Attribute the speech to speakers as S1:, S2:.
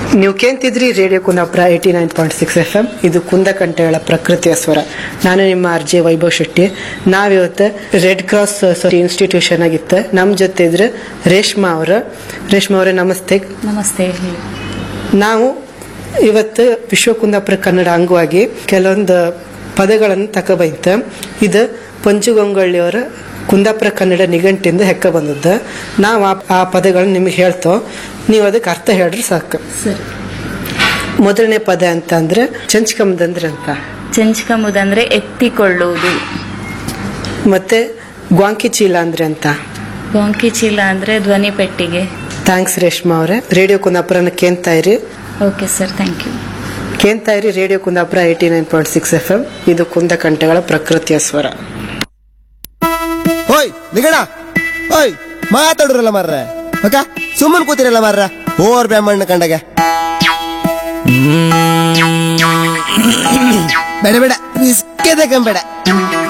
S1: ನೀವು ಕೇಂತಿದ್ರಿ radio Kundapura eighty nine point six F M ಇದು ಕುಂದಕಂಠಗಳ ಪ್ರಕೃತಿಯ ಸ್ವರ ನಾನು ನಿಮ್ಮ ಆರ್ ಜೆ ವೈಭವ್ ಶೆಟ್ಟಿ ನಾವಿವತ್ತು ರೆಡ್ ಕ್ರಾಸ್ ಇನ್ಸ್ಟಿಟ್ಯೂಷನ್ ಆಗಿತ್ತು ನಮ್ಮ ಜೊತೆ ಇದ್ರೆ ರೇಷ್ಮಾ ಅವರ ರೇಷ್ಮಾ ಅವರೇ ನಮಸ್ತೆ
S2: ನಮಸ್ತೆ ಹೇಳಿ
S1: ನಾವು ಇವತ್ತು ವಿಶ್ವ ಕುಂದಾಪುರ ಕನ್ನಡ ಅಂಗವಾಗಿ ಕೆಲವೊಂದು ಪದಗಳನ್ನು ತಕೊಬೈತ ಇದು ಪಂಚುಗಂಗೊಳ್ಳಿಯವರ ಕುಂದಾಪುರ ಕನ್ನಡ ನಿಘಂಟಿಂದ ಹೆಕ್ಕ ಬಂದದ್ದು ನಾವು ಆ- ಆ ಪದಗಳನ್ನ ನಿಮಗೆ ಹೇಳ್ತೋ ನೀವು ಅದಕ್ಕೆ ಅರ್ಥ ಹೇಳ್ರಿ ಸಾಕು
S2: ಸರಿ
S1: ಮೊದಲನೇ ಪದ ಅಂತ ಅಂದ್ರೆ ಚಂಚ್ಕಂಬದಂದ್ರೆ ಅಂತ
S2: ಚೆಂಚ್ಕಂಬುದಂದ್ರೆ ಎತ್ತಿಕೊಳ್ಳುವುದು
S1: ಮತ್ತೆ ಗ್ವಾಂಕಿ ಚೀಲ ಅಂದ್ರೆ ಅಂತ
S2: ಗೊಂಕಿ ಚೀಲ ಅಂದ್ರೆ ಧ್ವನಿ ಪೆಟ್ಟಿಗೆ
S1: ಥ್ಯಾಂಕ್ಸ್ ರೇಷ್ಮಾ ಅವರೇ ರೇಡಿಯೋ ಕುಂದಾಪುರನ ಕೇಳ್ತಾ ಇರಿ
S2: ಓಕೆ ಸರ್ ಥ್ಯಾಂಕ್ ಯು
S1: ಕೇಳ್ತಾ ಇರಿ radio Kundapura eighty nine point six F M ಇದು ಕುಂದಕಂಠಗಳ ಪ್ರಕೃತಿಯ ಸ್ವರ
S3: ಓಯ್ ನಿಗಣ ಓಯ್ ಮಾತಾಡ್ರಲ್ಲ ಮಾರ್ರೆ ಓಕ ಸುಮ್ಮನೆ ಕೂತಿರಲ್ಲ ಮಾರ್ರ ಓರ್ ಬ್ಯಾಮಣ್ಣ ಕಂಡಗೆ ಬೇಡ ಬೇಡ ಬಿಸ್ಕೆದೆ ಬೇಡ